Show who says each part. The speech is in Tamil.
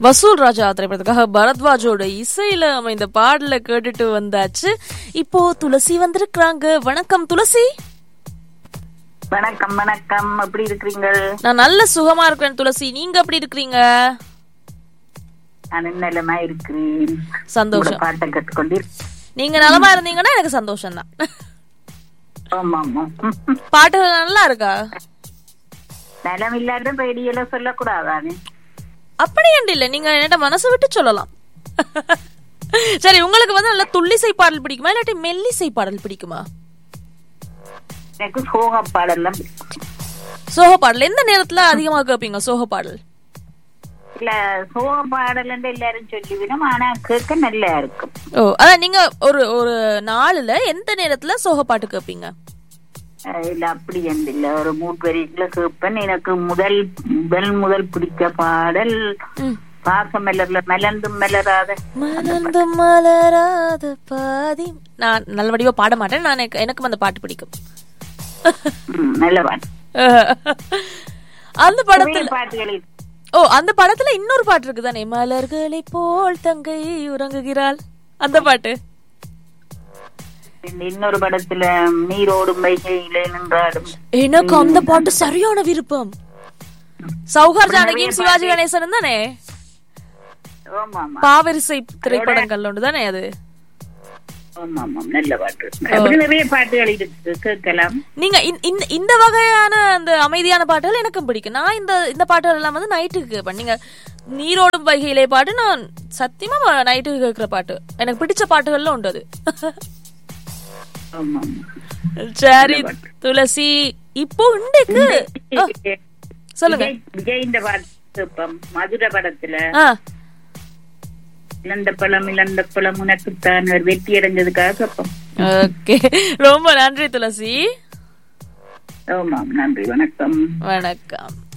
Speaker 1: வசூல் ராஜா திரைப்படத்துக்காக பரத்வாஜோட இசையில அமைந்த பாடல கேட்டுட்டு வந்தாச்சு இப்போ துளசி வந்திருக்கிறாங்க வணக்கம் துளசி
Speaker 2: வணக்கம் வணக்கம் எப்படி இருக்கிறீங்க
Speaker 1: நான் நல்ல சுகமா இருக்கிறேன் துளசி நீங்க எப்படி இருக்கிறீங்க
Speaker 2: நான் நிலமா இருக்கிறேன்
Speaker 1: சந்தோஷம்
Speaker 2: உங்களோட பாட்டை கேட்டுக்கொண்டு
Speaker 1: நீங்க நலமா இருந்தீங்கன்னா எனக்கு சந்தோஷம் தான்
Speaker 2: ஆமா ஆமா
Speaker 1: பாட்டுகள் நல்லா இருக்கா
Speaker 2: நலம் இல்லாத பேடியெல்லாம் சொல்லக்கூடாதானே
Speaker 1: அப்படி ஏன் இல்ல நீங்க என்கிட்ட மனசு விட்டு சொல்லலாம் சரி உங்களுக்கு வந்து நல்ல துள்ளிசை பாடல் பிடிக்குமா இல்லாட்டி மெல்லிசை பாடல் பிடிக்குமா
Speaker 2: எனக்கு சோக பாடெல்லாம்
Speaker 1: சோக பாடல் எந்த நேரத்துல அதிகமா கேட்பீங்க சோக பாடல்
Speaker 2: இல்ல சோக பாடல் எல்லாரும் சொல்லிவிடும் ஆனா கேட்க நல்லா இருக்கும்
Speaker 1: ஓ அதான் நீங்க ஒரு ஒரு நாளுல எந்த நேரத்துல சோக பாட்டு கேட்பீங்க
Speaker 2: அஹ் இல்ல அப்படி என்று இல்ல ஒரு மூட் வரிக்குள்ள கேட்பேன் எனக்கு முதல் முதல் முதல் பிடிச்ச பாடல்
Speaker 1: ம்.
Speaker 2: பாசம் மலர்ல மலர்ந்து மலராத
Speaker 1: மலர்ந்து மலராத பாதி நான் நல்ல வடிவா பாட மாட்டேன் நான் எனக்கு எனக்கும் அந்த பாட்டு பிடிக்கும்
Speaker 2: ம், நல்ல பாட்டு
Speaker 1: அந்த படத்துல
Speaker 2: நிறைய பாட்டுகள் இருக்கு.
Speaker 1: ஓ அந்த படத்துல இன்னொரு பாட்டு இருக்குதானே மலர்களை போல் தங்கை உறங்குகிறாள் அந்த பாட்டு
Speaker 2: இந்த இன்னொரு படத்துல நீரோடும் வைகையிலே நின்றாடும்
Speaker 1: எனக்கு அந்த பாட்டு சரியான விருப்பம் சௌஹார் ஜானகியும் சிவாஜி கணேசனும் தானே
Speaker 2: ஆமா ஆமா
Speaker 1: பாவரிசை திரைப்படங்கள் ஒன்று தானே அது
Speaker 2: ஆமா ஆமா நல்ல பாட்டு அப்படி நிறைய பாட்டுகள் இருக்கு கேட்கலாம்
Speaker 1: நீங்க இந்த- இந்த இந்த வகையான அந்த அமைதியான பாட்டுகள் எனக்கும் பிடிக்கும் நான் இந்த இந்த பாட்டுகள் எல்லாம் வந்து நைட்டுக்கு கேட்பேன் நீங்க நீரோடும் வைகையிலே பாட்டு நான் சத்தியமா நைட்டுக்கு கேட்கிற பாட்டு எனக்கு பிடிச்ச பாட்டுகள்ல உண்டு அது
Speaker 2: ஆமா ஆமா
Speaker 1: சரி துளசி இப்போ இன்றைக்கு ஆ, சொல்லுங்க
Speaker 2: விஜய் விஜய் இந்த பாட்டு கேட்போம் மதுரை படத்துல
Speaker 1: ஆ
Speaker 2: இழந்த பழம் இழந்த பழம் உனக்குத்தான் ஒரு வெற்றி அடைஞ்சதுக்காக கேட்போம்
Speaker 1: ஓகே ரொம்ப நன்றி துளசி
Speaker 2: ஆமாம் நன்றி வணக்கம்
Speaker 1: வணக்கம்